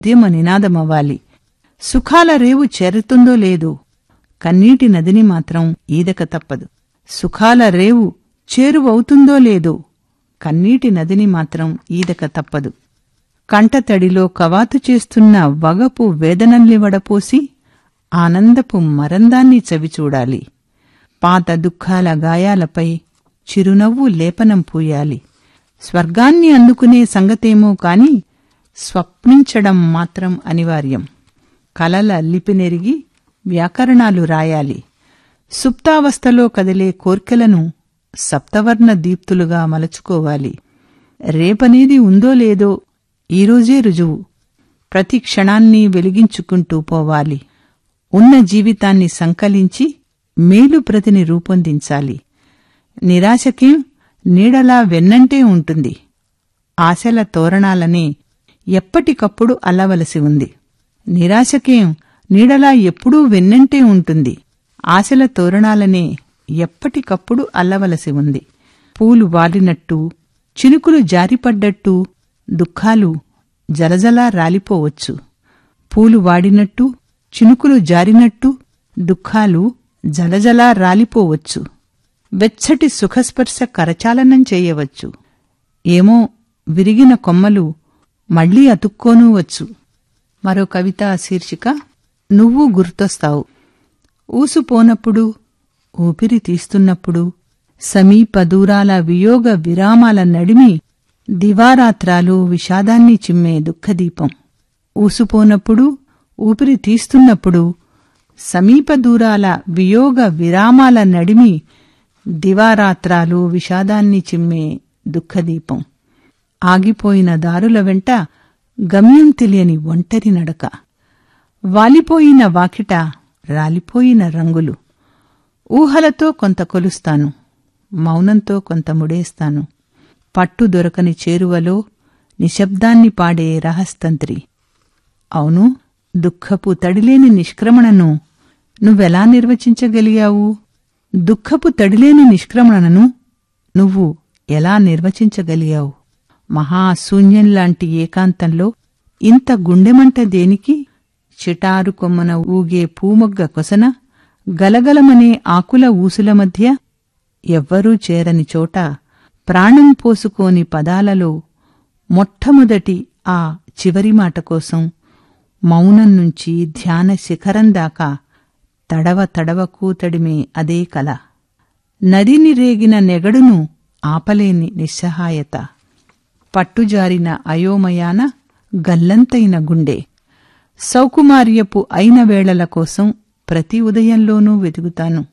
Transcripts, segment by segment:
ఉద్యమ నినాదమవ్వాలి సుఖాల రేవు చేరుతుందో లేదో కన్నీటి నదిని మాత్రం ఈదక తప్పదు సుఖాల రేవు చేరువవుతుందో లేదో కన్నీటి నదిని మాత్రం ఈదక తప్పదు కంటతడిలో కవాతు చేస్తున్న వగపు వేదనల్ని వడపోసి ఆనందపు మరందాన్ని చవిచూడాలి పాత దుఃఖాల గాయాలపై చిరునవ్వు లేపనం పూయాలి స్వర్గాన్ని అందుకునే సంగతేమో కాని స్వప్నించడం మాత్రం అనివార్యం కలల లిపినెరిగి వ్యాకరణాలు రాయాలి సుప్తావస్థలో కదిలే కోర్కెలను సప్తవర్ణ దీప్తులుగా మలచుకోవాలి రేపనేది ఉందో లేదో ఈరోజే రుజువు ప్రతి క్షణాన్ని వెలిగించుకుంటూ పోవాలి ఉన్న జీవితాన్ని సంకలించి మేలు ప్రతిని రూపొందించాలి నిరాశకేం నీడలా వెన్నంటే ఉంటుంది ఆశల తోరణాలనే ఎప్పటికప్పుడు అల్లవలసి ఉంది నిరాశకేం నీడలా ఎప్పుడూ వెన్నంటే ఉంటుంది ఆశల తోరణాలనే ఎప్పటికప్పుడు అల్లవలసి ఉంది పూలు వాలినట్టు చినుకులు జారిపడ్డట్టు దుఃఖాలు జలజలా రాలిపోవచ్చు పూలు వాడినట్టు చినుకులు జారినట్టు దుఃఖాలు జలజలా రాలిపోవచ్చు వెచ్చటి సుఖస్పర్శ కరచాలనం చేయవచ్చు ఏమో విరిగిన కొమ్మలు మళ్లీ అతుక్కోనూవచ్చు మరో కవిత శీర్షిక నువ్వు గుర్తొస్తావు ఊసుపోనప్పుడు ఊపిరి తీస్తున్నప్పుడు సమీప దూరాల వియోగ విరామాల నడిమి దివారాత్రాలు విషాదాన్ని చిమ్మే దుఃఖదీపం ఊసుపోనప్పుడు ఊపిరి తీస్తున్నప్పుడు సమీప దూరాల వియోగ విరామాల నడిమి దివారాత్రాలు విషాదాన్ని చిమ్మే దుఃఖదీపం ఆగిపోయిన దారుల వెంట గమ్యం తెలియని ఒంటరి నడక వాలిపోయిన వాకిట రాలిపోయిన రంగులు ఊహలతో కొంత కొలుస్తాను మౌనంతో కొంత ముడేస్తాను పట్టు దొరకని చేరువలో నిశ్శబ్దాన్ని పాడే రహస్తంత్రి అవును దుఃఖపు తడిలేని నిష్క్రమణను నువ్వెలా నిర్వచించగలిగావు దుఃఖపు తడిలేని నిష్క్రమణను నువ్వు ఎలా నిర్వచించగలిగావు మహాశూన్యంలాంటి ఏకాంతంలో ఇంత గుండెమంట దేనికి చిటారు కొమ్మన ఊగే పూమొగ్గ కొసన గలగలమనే ఆకుల ఊసుల మధ్య ఎవ్వరూ చేరని చోట ప్రాణం పోసుకోని పదాలలో మొట్టమొదటి ఆ చివరి మాట కోసం మౌనం నుంచి ధ్యాన శిఖరం దాకా తడవ తడవ కూతడిమే అదే కల నదిని రేగిన నెగడును ఆపలేని నిస్సహాయత పట్టుజారిన అయోమయాన గల్లంతైన గుండె సౌకుమార్యపు అయిన వేళల కోసం ప్రతి ఉదయంలోనూ వెతుకుతాను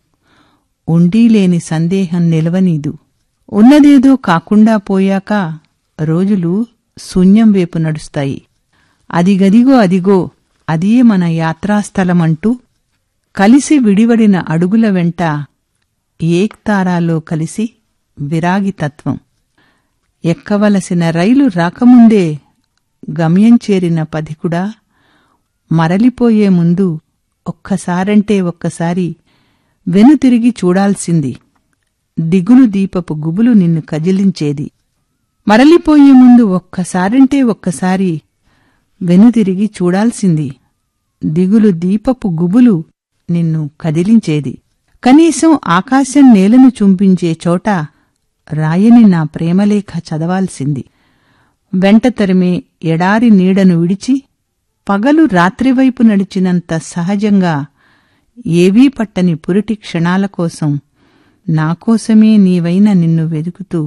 ఉండీలేని సందేహం నిలవనీదు ఉన్నదేదో కాకుండా పోయాక రోజులు శూన్యం వైపు నడుస్తాయి అదిగదిగో అదిగో అదే మన యాత్రాస్థలమంటూ కలిసి విడివడిన అడుగుల వెంట ఏక్తారాలో కలిసి విరాగితత్వం ఎక్కవలసిన రైలు రాకముందే గమ్యం చేరిన పధికుడా మరలిపోయే ముందు ఒక్కసారంటే ఒక్కసారి వెనుతిరిగి చూడాల్సింది దిగులు దీపపు గుబులు నిన్ను కదిలించేది మరలిపోయే ముందు ఒక్కసారంటే ఒక్కసారి వెనుతిరిగి చూడాల్సింది దిగులు దీపపు గుబులు నిన్ను కదిలించేది కనీసం ఆకాశం నేలను చుంపించే చోట రాయని నా ప్రేమలేఖ చదవాల్సింది వెంట తరిమే ఎడారి నీడను విడిచి పగలు రాత్రివైపు నడిచినంత సహజంగా ఏవీ పట్టని పురిటి క్షణాల కోసం నాకోసమే నీవైన నిన్ను వెదుకుతూ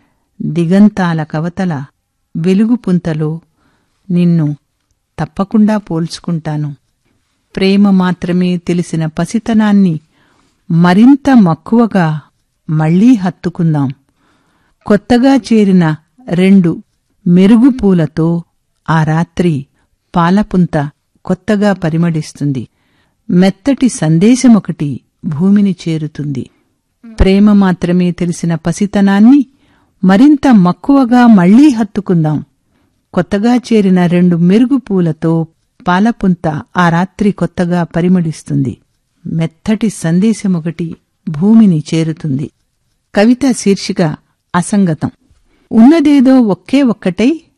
దిగంతాల కవతల వెలుగు పుంతలో నిన్ను తప్పకుండా పోల్చుకుంటాను ప్రేమ మాత్రమే తెలిసిన పసితనాన్ని మరింత మక్కువగా మళ్లీ హత్తుకుందాం కొత్తగా చేరిన రెండు మెరుగు పూలతో ఆ రాత్రి పాలపుంత కొత్తగా పరిమళిస్తుంది మెత్తటి సందేశమొకటి భూమిని చేరుతుంది ప్రేమ మాత్రమే తెలిసిన పసితనాన్ని మరింత మక్కువగా మళ్లీ హత్తుకుందాం కొత్తగా చేరిన రెండు మెరుగు పూలతో పాలపుంత ఆ రాత్రి కొత్తగా పరిమళిస్తుంది మెత్తటి సందేశమొకటి భూమిని చేరుతుంది కవిత శీర్షిక అసంగతం ఉన్నదేదో ఒక్కే ఒక్కటై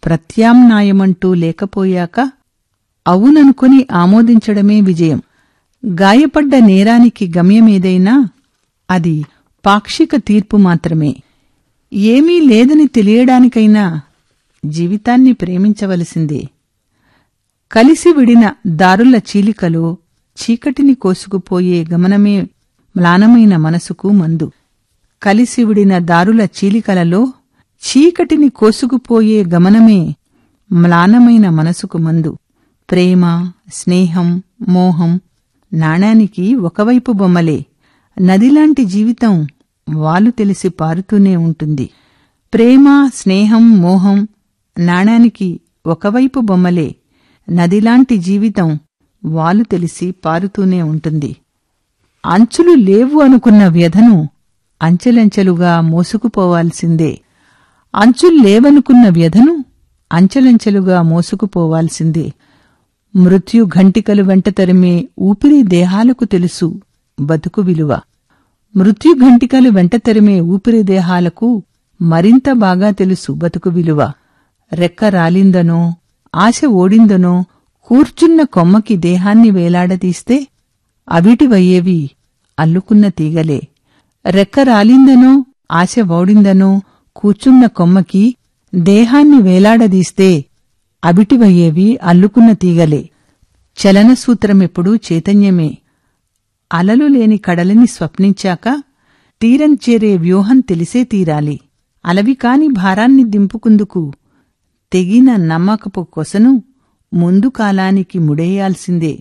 ప్రత్యామ్నాయమంటూ లేకపోయాక అవుననుకొని ఆమోదించడమే విజయం గాయపడ్డ నేరానికి గమ్యమేదైనా అది పాక్షిక తీర్పు మాత్రమే ఏమీ లేదని తెలియడానికైనా జీవితాన్ని ప్రేమించవలసిందే కలిసి విడిన దారుల చీలికలో చీకటిని కోసుకుపోయే గమనమే మ్లానమైన మనసుకు మందు కలిసి విడిన దారుల చీలికలలో చీకటిని కోసుకుపోయే గమనమే మ్లానమైన మనసుకు మందు ప్రేమ స్నేహం మోహం నాణానికి ఒకవైపు బొమ్మలే నదిలాంటి జీవితం వాలు తెలిసి పారుతూనే ఉంటుంది ప్రేమ స్నేహం మోహం నాణానికి ఒకవైపు బొమ్మలే నదిలాంటి జీవితం వాలు తెలిసి పారుతూనే ఉంటుంది అంచులు లేవు అనుకున్న వ్యధను అంచెలంచెలుగా మోసుకుపోవాల్సిందే అంచుల్లేవనుకున్న వ్యధను అంచెలంచెలుగా మోసుకుపోవాల్సిందే మృత్యు ఘంటికలు వెంట తరిమే ఊపిరి దేహాలకు తెలుసు బతుకు విలువ మృత్యు ఘంటికలు వెంట తరిమే ఊపిరి దేహాలకు మరింత బాగా తెలుసు బతుకు విలువ రెక్క రాలిందనో ఆశ ఓడిందనో కూర్చున్న కొమ్మకి దేహాన్ని వేలాడదీస్తే అవిటివయ్యేవి అల్లుకున్న తీగలే రెక్క రాలిందనో ఆశ ఓడిందనో కూర్చున్న కొమ్మకి దేహాన్ని వేలాడదీస్తే అవిటివయ్యేవి అల్లుకున్న తీగలే చలనసూత్రమెప్పుడూ చైతన్యమే అలలు లేని కడలిని స్వప్నించాక తీరం చేరే వ్యూహం తెలిసే తీరాలి అలవి కాని భారాన్ని దింపుకుందుకు తెగిన నమ్మకపు కొసను ముందు కాలానికి ముడేయాల్సిందే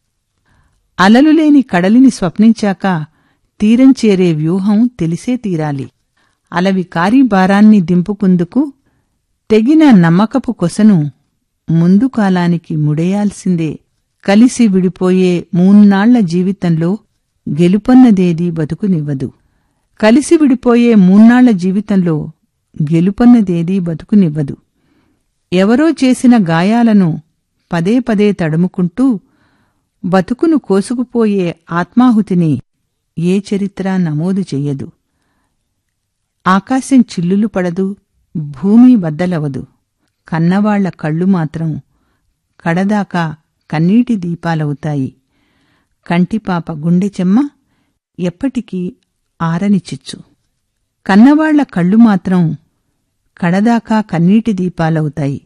అలలు లేని కడలిని స్వప్నించాక తీరం చేరే వ్యూహం తెలిసే తీరాలి అలవి కారి భారాన్ని దింపుకుందుకు తెగిన నమ్మకపు కొసను ముందు కాలానికి ముడేయాల్సిందే కలిసి విడిపోయే మూన్నాళ్ల జీవితంలో గెలుపన్నదేది బతుకునివ్వదు కలిసి విడిపోయే మూన్నాళ్ల జీవితంలో గెలుపన్నదేది బతుకునివ్వదు ఎవరో చేసిన గాయాలను పదే పదే తడుముకుంటూ బతుకును కోసుకుపోయే ఆత్మాహుతిని ఏ చరిత్ర నమోదు చెయ్యదు ఆకాశం చిల్లులు పడదు భూమి బద్దలవదు కన్నవాళ్ల కళ్ళు మాత్రం కడదాకా కన్నీటి దీపాలవుతాయి కంటిపాప గుండె చెమ్మ ఎప్పటికీ ఆరని చిచ్చు కన్నవాళ్ల కళ్ళు మాత్రం కడదాకా కన్నీటి దీపాలవుతాయి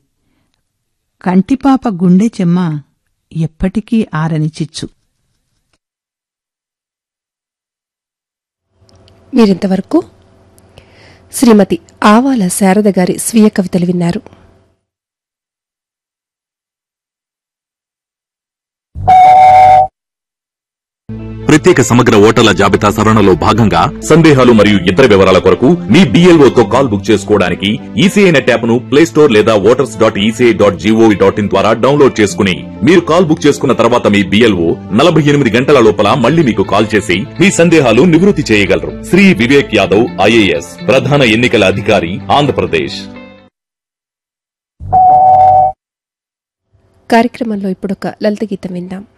కంటిపాప గుండె చెమ్మ ఎప్పటికీ ఆరని చిచ్చు మీరింతవరకు శ్రీమతి ఆవాల శారద గారి స్వీయ కవితలు విన్నారు ప్రత్యేక సమగ్ర ఓటర్ల జాబితా సవరణలో భాగంగా సందేహాలు మరియు ఇతర వివరాల కొరకు మీ BLO తో కాల్ బుక్ చేసుకోవడానికి ఈసీఐ నెట్ యాప్ ను ప్లే స్టోర్ లేదా voters dot ECI dot GOV dot in ద్వారా డౌన్లోడ్ చేసుకుని మీరు కాల్ బుక్ చేసుకున్న తర్వాత మీ బిఎల్ఓ నలభై ఎనిమిది గంటల లోపల మళ్ళీ మీకు కాల్ చేసి మీ సందేహాలు నివృత్తి చేయగలరు శ్రీ వివేక్ యాదవ్ ఐఏఎస్ ప్రధాన ఎన్నికల అధికారి ఆంధ్రప్రదేశ్ కార్యక్రమంలో ఇప్పుడొక లలిత గీతం విందాం